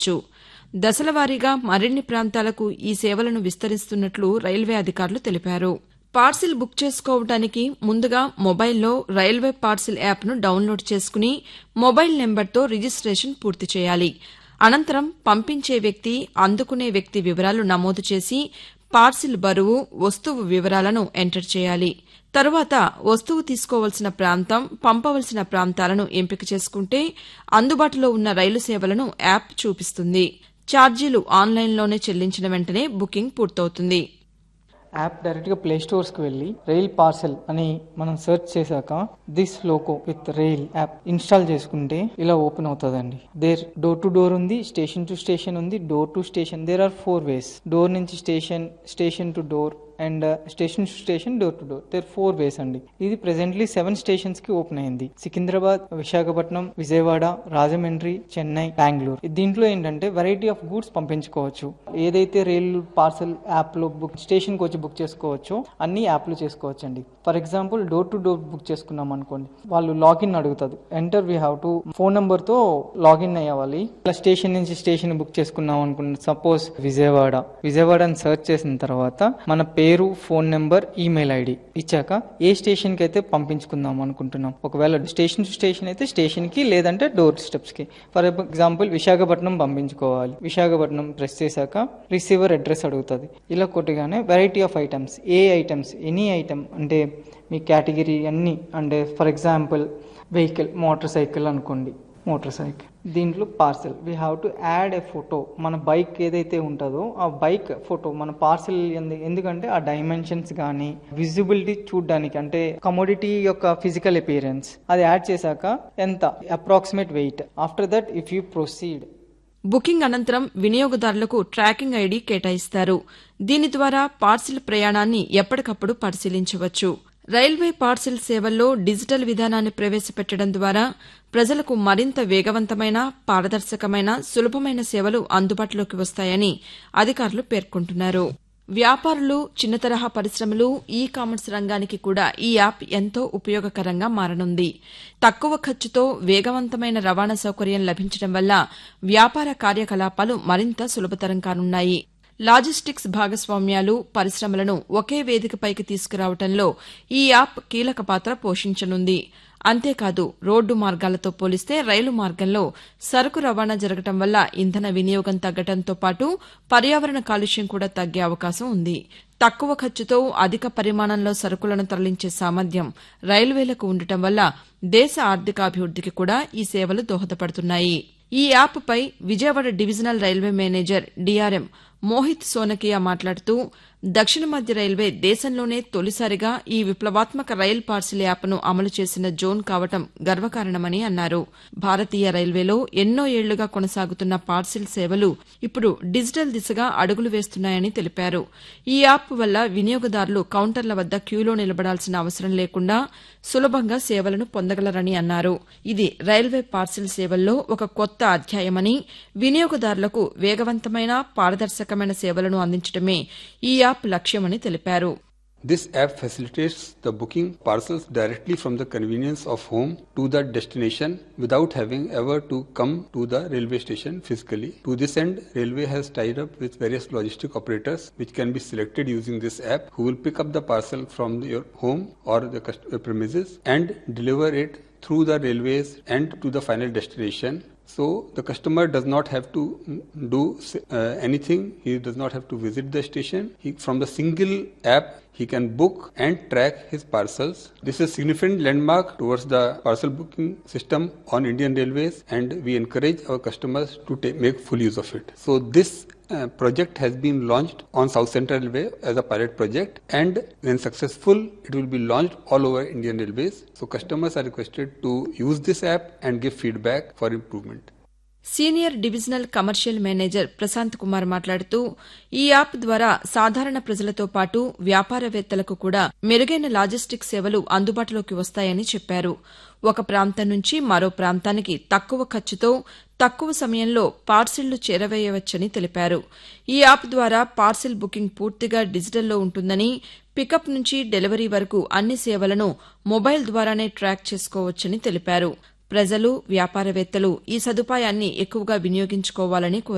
చ్చు దశలవారీగా మరిన్ని ప్రాంతాలకు ఈ సేవలను విస్తరిస్తున్నట్లు రైల్వే అధికారులు తెలిపారు పార్సిల్ బుక్ చేసుకోవడానికి ముందుగా మొబైల్లో రైల్వే పార్సిల్ యాప్ను డౌన్లోడ్ చేసుకుని మొబైల్ నెంబర్తో రిజిస్టేషన్ పూర్తి చేయాలి అనంతరం పంపించే వ్యక్తి అందుకునే వ్యక్తి వివరాలు నమోదు చేసి పార్సిల్ బరువు వస్తువు వివరాలను ఎంటర్ చేయాలి తరువాత వస్తువు తీసుకోవలసిన ప్రాంతం పంపవలసిన ప్రాంతాలను ఎంపిక చేసుకుంటే అందుబాటులో ఉన్న రైలు సేవలను యాప్ చూపిస్తుంది ఛార్జీలు ఆన్లైన్లోనే చెల్లించిన వెంటనే బుకింగ్ పూర్తవుతుంది యాప్ డైరెక్ట్గా ప్లే స్టోర్స్కి వెళ్ళి రైల్ పార్సెల్ అని మనం సెర్చ్ చేశాక this loco with rail app install చేసుకుంటే ఇలా ఓపెన్ అవుతుందండి దేర్ డోర్ టు డోర్ ఉంది స్టేషన్ టు స్టేషన్ ఉంది door to station there are four ways door నుంచి station station to door and station to station door to door there four ways అండి ఇది presently seven stations కి open అయింది సికింద్రాబాద్ విశాఖపట్నం విజయవాడ రాజమండ్రి చెన్నై బెంగళూరు దీంట్లో ఏంటంటే variety of goods పంపించుకోవచ్చు ఏదైతే రైలు పార్సల్ యాప్ లో బుక్ స్టేషన్ కి వచ్చి బుక్ చేసుకోవచ్చో అన్ని యాప్ లో చేసుకోవచ్చు అండి for example door to door book చేసుకున్నాం అనుకోండి వాళ్ళు లాగిన్ అడుగుతుంది enter we have to phone number తో లాగిన్ అయ్యాలి ఇలా స్టేషన్ నుంచి స్టేషన్ బుక్ చేసుకున్నాం అనుకోండి సపోజ్ విజయవాడ విజయవాడ అని సెర్చ్ చేసిన తర్వాత మన పేరు ఫోన్ నెంబర్ ఈమెయిల్ ఐడి ఇచ్చాక ఏ స్టేషన్ కి అయితే పంపించుకుందాం అనుకుంటున్నాం ఒకవేళ స్టేషన్ టు స్టేషన్ అయితే స్టేషన్ కి లేదంటే డోర్ స్టెప్స్ కి ఫర్ ఎగ్జాంపుల్ విశాఖపట్నం పంపించుకోవాలి విశాఖపట్నం ప్రెస్ చేశాక రిసీవర్ అడ్రస్ అడుగుతుంది ఇలా కొట్టగానే వెరైటీ ఆఫ్ ఐటమ్స్ ఏ ఐటమ్స్ ఎనీ ఐటమ్ అంటే మీ కేటగిరీ అన్ని అంటే for example vehicle motorcycle అనుకోండి మోటార్ సైకిల్ దీంట్లో parcel we have to add a photo మన బైక్ ఏదైతే ఉంటుందో ఆ బైక్ ఫోటో మన పార్సెల్ ఎందుకంటే ఆ డైమెన్షన్స్ కానీ విజిబిలిటీ చూడడానికి అంటే కమోడిటీ యొక్క ఫిజికల్ అపియరెన్స్ అది యాడ్ చేశాక ఎంత approximate weight after that if you proceed booking అనంతరం వినియోగదారులకు ట్రాకింగ్ ఐడి కేటాయిస్తారు దీని ద్వారా పార్సిల్ ప్రయాణాన్ని ఎప్పటికప్పుడు పరిశీలించవచ్చు రైల్వే పార్సిల్ సేవల్లో డిజిటల్ విధానాన్ని ప్రవేశపెట్టడం ద్వారా ప్రజలకు మరింత వేగవంతమైన పారదర్శకమైన సులభమైన సేవలు అందుబాటులోకి వస్తాయని అధికారులు పేర్కొంటున్నారు వ్యాపారులు చిన్న తరహా పరిశ్రమలు ఈ కామర్స్ రంగానికి కూడా ఈ యాప్ ఎంతో ఉపయోగకరంగా మారనుంది తక్కువ ఖర్చుతో వేగవంతమైన రవాణా సౌకర్యం లభించడం వల్ల వ్యాపార కార్యకలాపాలు మరింత సులభతరం కానున్నాయి లాజిస్టిక్స్ భాగస్వామ్యాలు పరిశ్రమలను ఒకే వేదికపైకి తీసుకురావడంలో ఈ యాప్ కీలక పాత్ర పోషించనుంది అంతేకాదు రోడ్డు మార్గాలతో పోలిస్తే రైలు మార్గంలో సరుకు రవాణా జరగడం వల్ల ఇంధన వినియోగం తగ్గడంతో పాటు పర్యావరణ కాలుష్యం కూడా తగ్గే అవకాశం ఉంది తక్కువ ఖర్చుతో అధిక పరిమాణంలో సరుకులను తరలించే సామర్థ్యం రైల్వేలకు ఉండటం వల్ల దేశ ఆర్థికాభివృద్దికి కూడా ఈ సేవలు దోహదపడుతున్నాయి ఈ యాప్పై Vijayawada divisional railway manager DRM Mohit Sonakia మాట్లాడుతూ దక్షిణ మధ్య రైల్వే దేశంలోనే తొలిసారిగా ఈ విప్లవాత్మక రైల్ పార్సిల్ యాప్ను అమలు చేసిన జోన్ కావటం గర్వకారణమని అన్నారు భారతీయ రైల్వేలో ఎన్నో ఏళ్లుగా కొనసాగుతున్న పార్సిల్ సేవలు ఇప్పుడు డిజిటల్ దిశగా అడుగులు వేస్తున్నాయని తెలిపారు ఈ యాప్ వల్ల వినియోగదారులు కౌంటర్ల వద్ద క్యూలో నిలబడాల్సిన అవసరం లేకుండా సులభంగా సేవలను పొందగలరని అన్నారు ఇది రైల్వే పార్సిల్ సేవల్లో ఒక కొత్త అధ్యాయమని వినియోగదారులకు వేగవంతమైన పారదర్శకమైన సేవలను అందించడమే ఈ యాప్ లక్ష్యమని తెలిపారు This app facilitates the booking parcels directly from the convenience of home to the destination without having ever to come to the railway station physically. To this end, railway has tied up with various logistic operators which can be selected using this app who will pick up the parcel from your home or the premises and deliver it through the railways and to the final destination so the customer does not have to do uh, anything. He does not have to visit the station. He, from the single app, he can book and track his parcels. This is a significant landmark towards the parcel booking system on Indian Railways, and we encourage our customers to take, make full use of it. So this uh, project has been launched on South Central Railway as a pilot project, and when successful, it will be launched all over Indian Railways. So customers are requested to use this app and give feedback for improvement. Senior divisional commercial manager Prashant Kumar మాట్లాడుతూ ఈ app ద్వారా సాధారణ ప్రజలతో పాటు వ్యాపారవేత్తలకు కూడా మెరుగైన logistic సేవలు అందుబాటులోకి వస్తాయని చెప్పారు ఒక ప్రాంతం నుంచి మరో ప్రాంతానికి తక్కువ ఖర్చుతో తక్కువ సమయంలో పార్సిళ్లు చేరవేయవచ్చని తెలిపారు ఈ యాప్ ద్వారా పార్సిల్ బుకింగ్ పూర్తిగా డిజిటల్లో ఉంటుందని పికప్ నుంచి డెలివరీ వరకు అన్ని సేవలను మొబైల్ ద్వారానే ట్రాక్ చేసుకోవచ్చని తెలిపారు ప్రజలు వ్యాపారవేత్తలు ఈ సదుపాయాన్ని ఎక్కువగా వినియోగించుకోవాలని కోరారు